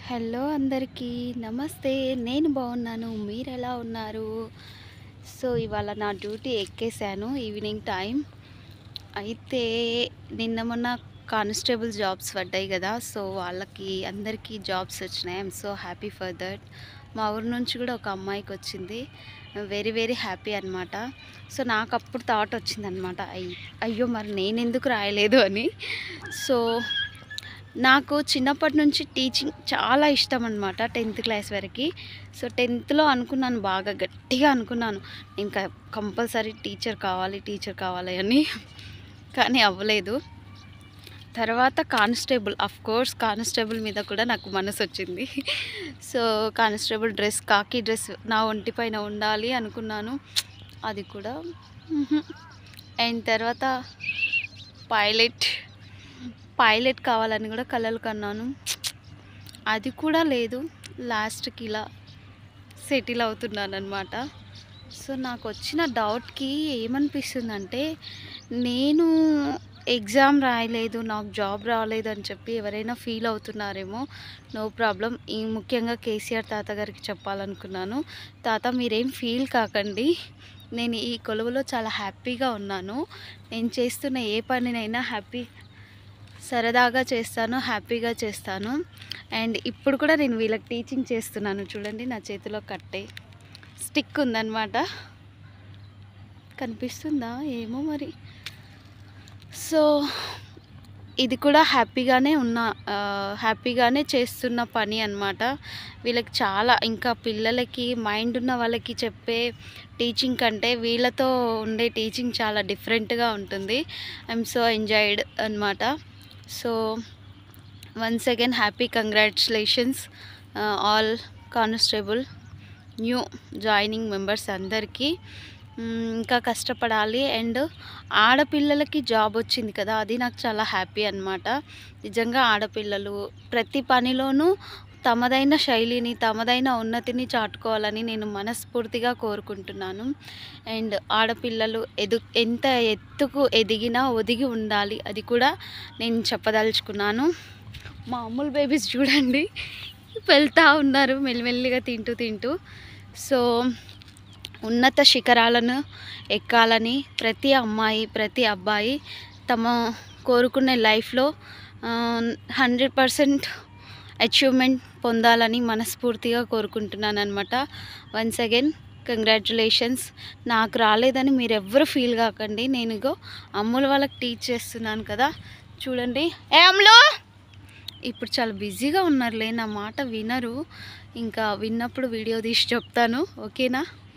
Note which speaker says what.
Speaker 1: hello అందరికీ నమస్తే నేను బాగున్నాను మీరు ఎలా ఉన్నారు సో ఇవాళ నా డ్యూటీ ఎక్కేసాను ఈవినింగ్ టైం అయితే నిన్న మొన్న కానిస్టేబుల్ జాబ్స్ పడ్డాయి కదా సో వాళ్ళకి అందరికీ జాబ్స్ వచ్చినాయి I'm so happy for that మా ఊరు నుంచి కూడా ఒక అమ్మాయికి వచ్చింది వెరీ వెరీ హ్యాపీ అనమాట సో నాకు అప్పుడు థాట్ వచ్చిందనమాట అయ్యో మరి నేను ఎందుకు రాయలేదు అని సో నాకు చిన్నప్పటి నుంచి టీచింగ్ చాలా ఇష్టం అనమాట టెన్త్ క్లాస్ వరకు సో టెన్త్లో అనుకున్నాను బాగా గట్టిగా అనుకున్నాను ఇంకా కంపల్సరీ టీచర్ కావాలి టీచర్ కావాలి అని కానీ అవ్వలేదు తర్వాత కానిస్టేబుల్ అఫ్ కోర్స్ కానిస్టేబుల్ మీద కూడా నాకు మనసు వచ్చింది so constable dress khaki dress నా ఒంటి పైన ఉండాలి అనుకున్నాను అది కూడా అండ్ తర్వాత పైలట్ పైలట్ కావాలని కూడా కలలు కన్నాను అది కూడా లేదు లాస్ట్కి ఇలా సెటిల్ అవుతున్నాను అనమాట సో నాకు వచ్చిన డౌట్కి ఏమనిపిస్తుందంటే నేను ఎగ్జామ్ రాయలేదు నాకు జాబ్ రాలేదు అని చెప్పి ఎవరైనా ఫీల్ అవుతున్నారేమో నో ప్రాబ్లం ఈ ముఖ్యంగా కేసీఆర్ తాత గారికి చెప్పాలనుకున్నాను తాత మీరేం ఫీల్ కాకండి నేను ఈ కొలువులో చాలా హ్యాపీగా ఉన్నాను నేను చేస్తున్న ఏ పనినైనా హ్యాపీ సరదాగా చేస్తాను హ్యాపీగా చేస్తాను అండ్ ఇప్పుడు కూడా నేను వీళ్ళకి టీచింగ్ చేస్తున్నాను చూడండి నా చేతిలో కట్టే స్టిక్ ఉందన్నమాట కనిపిస్తుందా ఏమో మరి సో ఇది కూడా హ్యాపీగానే ఉన్న హ్యాపీగానే చేస్తున్న పని అనమాట వీళ్ళకి చాలా ఇంకా పిల్లలకి మైండ్ ఉన్న వాళ్ళకి చెప్పే టీచింగ్ కంటే వీళ్ళతో ఉండే టీచింగ్ చాలా డిఫరెంట్గా ఉంటుంది ఐఎమ్ సో ఎంజాయిడ్ అనమాట so once again happy congratulations all constable new joining members అందరికీ ఇంకా కష్టపడాలి అండ్ ఆడపిల్లలకి జాబ్ వచ్చింది కదా అది నాకు చాలా హ్యాపీ అనమాట నిజంగా ఆడపిల్లలు ప్రతి పనిలోనూ తమదైన శైలిని తమదైన ఉన్నతిని చాటుకోవాలని నేను మనస్ఫూర్తిగా కోరుకుంటున్నాను అండ్ ఆడపిల్లలు ఎదు ఎంత ఎత్తుకు ఎదిగినా ఒదిగి ఉండాలి అది కూడా నేను చెప్పదలుచుకున్నాను మా అమ్ముల్ బేబీస్ చూడండి వెళ్తూ ఉన్నారు మెల్లిమెల్లిగా తింటూ తింటూ సో ఉన్నత శిఖరాలను ఎక్కాలని ప్రతి అమ్మాయి ప్రతి అబ్బాయి తమ కోరుకునే లైఫ్లో హండ్రెడ్ పర్సెంట్ అచీవ్మెంట్ పొందాలని మనస్ఫూర్తిగా కోరుకుంటున్నాను అనమాట వన్స్ అగైన్ కంగ్రాచులేషన్స్ నాకు రాలేదని మీరు ఎవ్వరు ఫీల్ కాకండి నేను ఇగో అమ్ముల వాళ్ళకి టీచ్ చేస్తున్నాను కదా చూడండి ఏ అమ్ములు ఇప్పుడు చాలా బిజీగా ఉన్నారులే నా మాట వినరు ఇంకా విన్నప్పుడు వీడియో తీసి చెప్తాను ఓకేనా